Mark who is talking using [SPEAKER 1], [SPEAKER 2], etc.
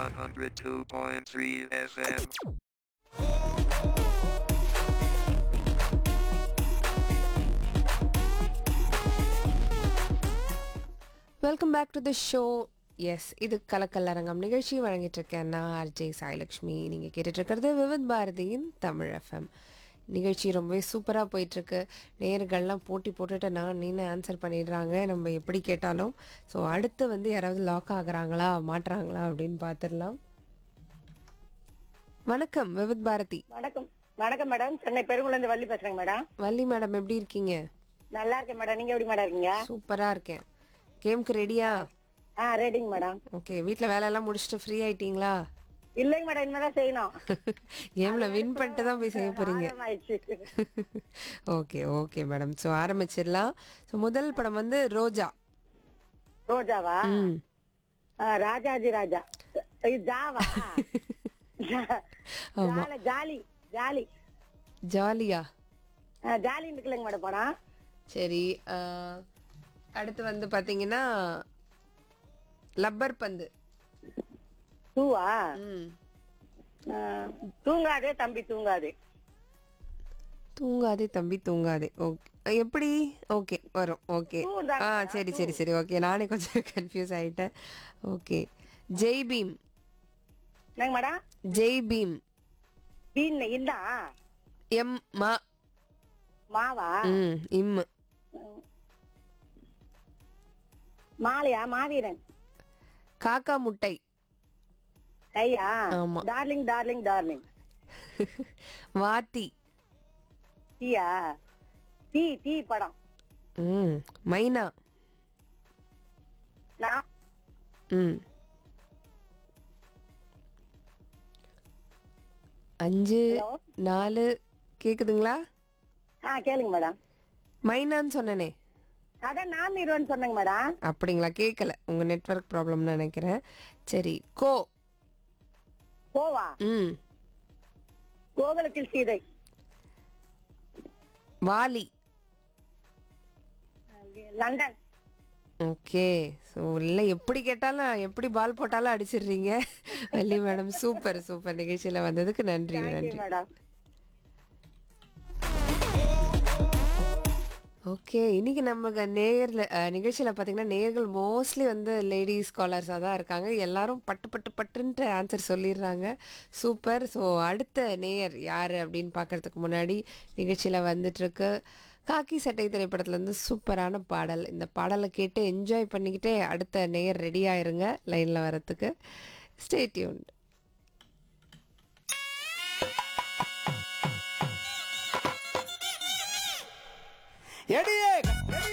[SPEAKER 1] 102.3 FM.
[SPEAKER 2] Welcome back to the show yes இது கலக்கல்லரங்கம் நிகழ்ச்சி வழங்கிட்டு இருக்கேன் நான் ஆர்ஜே சாய்லக்ஷ்மி நீங்கள் கேட்டுட்டு இருக்கிறது விவித் பாரதியின் தமிழ் எஃப்எம் நிகழ்ச்சி ரொம்பவே சூப்பராக போயிட்டுருக்கு நேர்கள்லாம் போட்டி போட்டுட்டு நான் நின்று ஆன்சர் பண்ணிடுறாங்க நம்ம எப்படி கேட்டாலும் ஸோ அடுத்து வந்து யாராவது லாக் ஆகுறாங்களா மாட்டுறாங்களா அப்படின்னு பார்த்துடலாம் வணக்கம் விவித் பாரதி
[SPEAKER 3] வணக்கம் வணக்கம் மேடம் சென்னை பெருங்குளந்து வள்ளி பேசுறேங்க மேடம்
[SPEAKER 2] வள்ளி மேடம் எப்படி இருக்கீங்க
[SPEAKER 3] நல்லா இருக்கேன் மேடம் நீங்க எப்படி மேடம் இருக்கீங்க
[SPEAKER 2] சூப்பராக இருக்கேன் கேம்க்கு ரெடியா
[SPEAKER 3] ஆ ரெடிங்க மேடம்
[SPEAKER 2] ஓகே வீட்டில் வேலையெல்லாம் முடிச்சுட்டு ஃப்ரீ ஆயிட்டீங்களா
[SPEAKER 3] இல்லைங்க மேடம் இனிமேதான் செய்யணும்
[SPEAKER 2] கேம்ல வின் பண்ணிட்டு தான் போய் செய்ய போறீங்க
[SPEAKER 3] ஆரம் ஆயிடுச்சு
[SPEAKER 2] ஓகே ஓகே மேடம் ஸோ ஆரம்பிச்சிடலாம் ஸோ முதல் படம் வந்து ரோஜா
[SPEAKER 3] ரோஜாவா
[SPEAKER 2] ம்
[SPEAKER 3] ஆ, ராஜாஜி ராஜா இது ஜாவா ஜால ஜாலி ஜாலி
[SPEAKER 2] ஜாலியா
[SPEAKER 3] ஆ, ஜாலி இருக்குல்லங்க மேடம் படம்
[SPEAKER 2] சரி ஆஹ், அடுத்து வந்து பாத்தீங்கன்னா லப்பர் பந்து
[SPEAKER 3] தூவா
[SPEAKER 2] ம்
[SPEAKER 3] ஆ, தூங்காதே தம்பி தூங்காதே
[SPEAKER 2] தூங்காதே தம்பி தூங்காதே ஓகே எப்படி ஓகே வரும் ஓகே
[SPEAKER 3] தூ தான்
[SPEAKER 2] ஆ சரி சரி சரி ஓகே நானே கொஞ்சம் கன்ஃபியூஸ் ஆயிட்டேன் ஓகே ஜெய் பீம்
[SPEAKER 3] என்னங்க மேடம்
[SPEAKER 2] ஜெய் பீம்
[SPEAKER 3] பீன் இந்தா
[SPEAKER 2] எம் மா
[SPEAKER 3] மாவா
[SPEAKER 2] ம் இம்
[SPEAKER 3] மாலையா மாவீரன்
[SPEAKER 2] காக்கா முட்டை
[SPEAKER 3] கையா
[SPEAKER 2] ஆமா.
[SPEAKER 3] டார்லிங் டார்லிங் டார்லிங்
[SPEAKER 2] வாத்தி
[SPEAKER 3] டீயா டீ டீ படம்
[SPEAKER 2] ம் மைனா
[SPEAKER 3] நான்
[SPEAKER 2] ம் அஞ்சு
[SPEAKER 3] ஹலோ
[SPEAKER 2] நாலு கேக்குதுங்களா
[SPEAKER 3] ஆ கேளுங்க மேடம்
[SPEAKER 2] மைனான்னு சொன்னனே
[SPEAKER 3] அதான் நான் இருவன் சொன்னேங்க மேடம்
[SPEAKER 2] அப்படிங்களா கேட்கல உங்க நெட்வொர்க் ப்ராப்ளம்னு நினைக்கிறேன் சரி கோ
[SPEAKER 3] கோவா
[SPEAKER 2] ம்
[SPEAKER 3] கோகுலத்தில் சீதை
[SPEAKER 2] வாலி
[SPEAKER 3] லண்டன்
[SPEAKER 2] ஓகே ஸோ இல்லை எப்படி கேட்டாலும் எப்படி பால் போட்டாலும் அடிச்சிடுறீங்க வள்ளி மேடம் சூப்பர் சூப்பர் நிகழ்ச்சியில் வந்ததுக்கு நன்றி நன்றி
[SPEAKER 3] மேடம்
[SPEAKER 2] ஓகே இன்னைக்கு நமக்கு நேரில் நிகழ்ச்சியில் பார்த்தீங்கன்னா நேர்கள் மோஸ்ட்லி வந்து லேடிஸ் ஸ்காலர்ஸாக தான் இருக்காங்க எல்லாரும் பட்டு பட்டு பட்டுன்ட்டு ஆன்சர் சொல்லிடுறாங்க சூப்பர் ஸோ அடுத்த நேயர் யார் அப்படின்னு பார்க்கறதுக்கு முன்னாடி நிகழ்ச்சியில் வந்துட்டுருக்கு காக்கி சட்டை திரைப்படத்துலேருந்து சூப்பரான பாடல் இந்த பாடலை கேட்டு என்ஜாய் பண்ணிக்கிட்டே அடுத்த நேயர் ரெடி ஆயிருங்க லைனில் வரத்துக்கு ஸ்டே டியூன்ட்
[SPEAKER 4] எடியே